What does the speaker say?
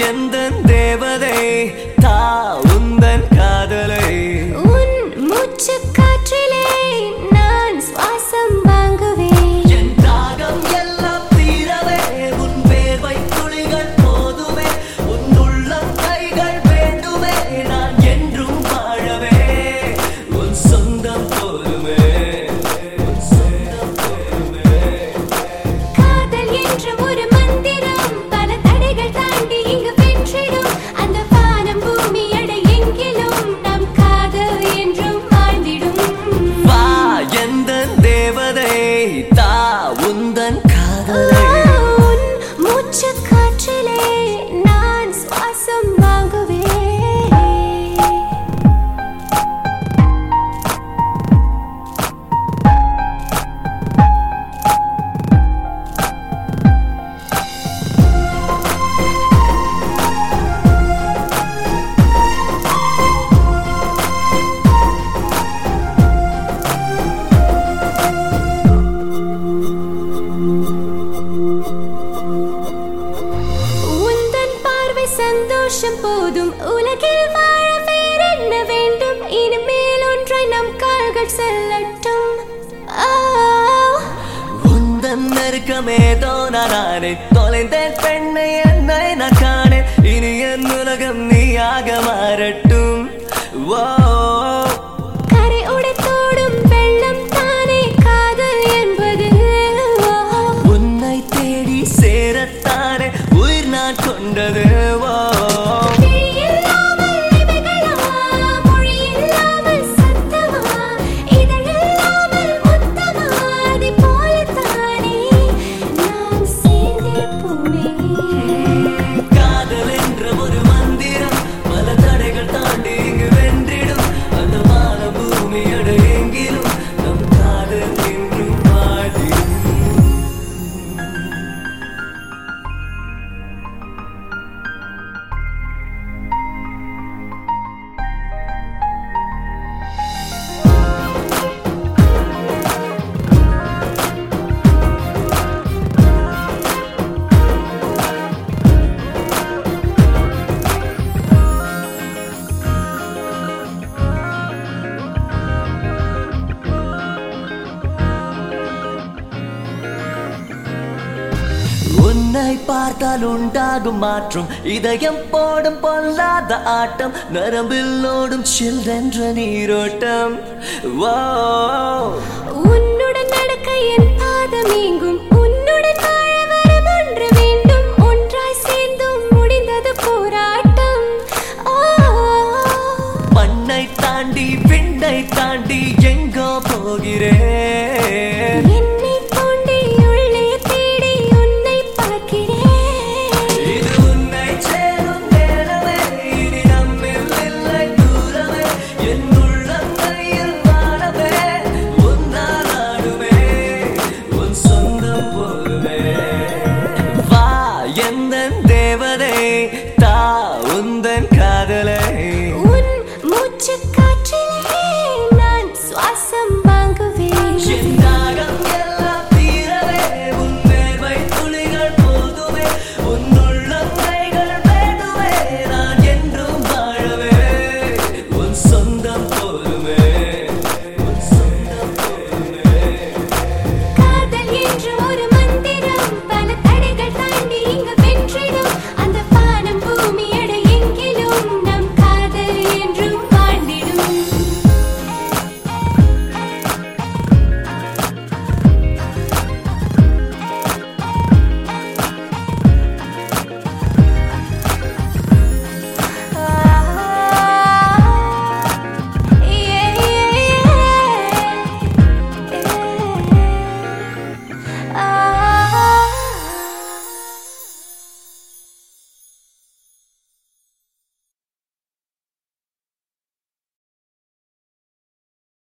எந்த தேவதை தா உந்தன் காதலை உன் மூச்சு காற்றிலே நான் சுவாசம் வாங்குவேன் என் தாகம் எல்லாம் தீரவே உன் வேர்வை துளிகள் போதுமே உன் உள்ளம் கைகள் வேண்டுமே நான் என்றும் வாழவே உன் சொந்தம் போதுமே உன் சொந்தம் போதுமே காதல் என்ற ஒரு மந்திரம் பல தடைகள் தாண்டி இங்கு வென்றிடும் அந்த வானம் பூமி அடை எங்கிலும் நம் காதல் என்றும் வாழ்ந்திடும் வா எந்த தேவதை தா உந்தன் காதலை உன் மூச்சு காற்றிலே நான் சுவாசம் வாங்குவேன் உந்தன் பார்வை சந்தோஷம் போதும் உலகில் வாழ வேறென்ன வேண்டும் இனிமேல் ஒன்றை நம் கால்கள் செல்லட்டும் ஆ, உந்தன் நெருக்கமே தோணானே தொலைந்தேன் பெண்ணை என்னை நான் காணேன் இனி என் உலகம் நீயாக மாறட்டும் ஓ கரை உடைத்தோடும் வெள்ளம் தானே காதல் என்பது ஓ, உன்னை தேடி சேரத்தானே உயிர் நான் கொண்டது ஓ விழி இல்லாமல் இமைகளா, மொழி இல்லாமல் சத்தமா, இதழ் இல்லாமல் முத்தமா, அதைப் போலத்தானே நாம் சேர்ந்திருப்போமே. காதல் என்ற ஒரு மந்திரம் பல தடைகள் தாண்டி இங்கு வென்றிடும் அந்த வான பூமி எங்கிலும் நம் காதல் என்றும் வாடிடும் உன்னை பார்த்தால் உண்டாகும் மாற்றம் இதயம் போடும் பொல்லாத ஆட்டம் நரம்பில் ஓடும் சில்லென்ற நீரோட்டம் ஓ உன்னுடன் நடக்க என் பாதம் எங்கும்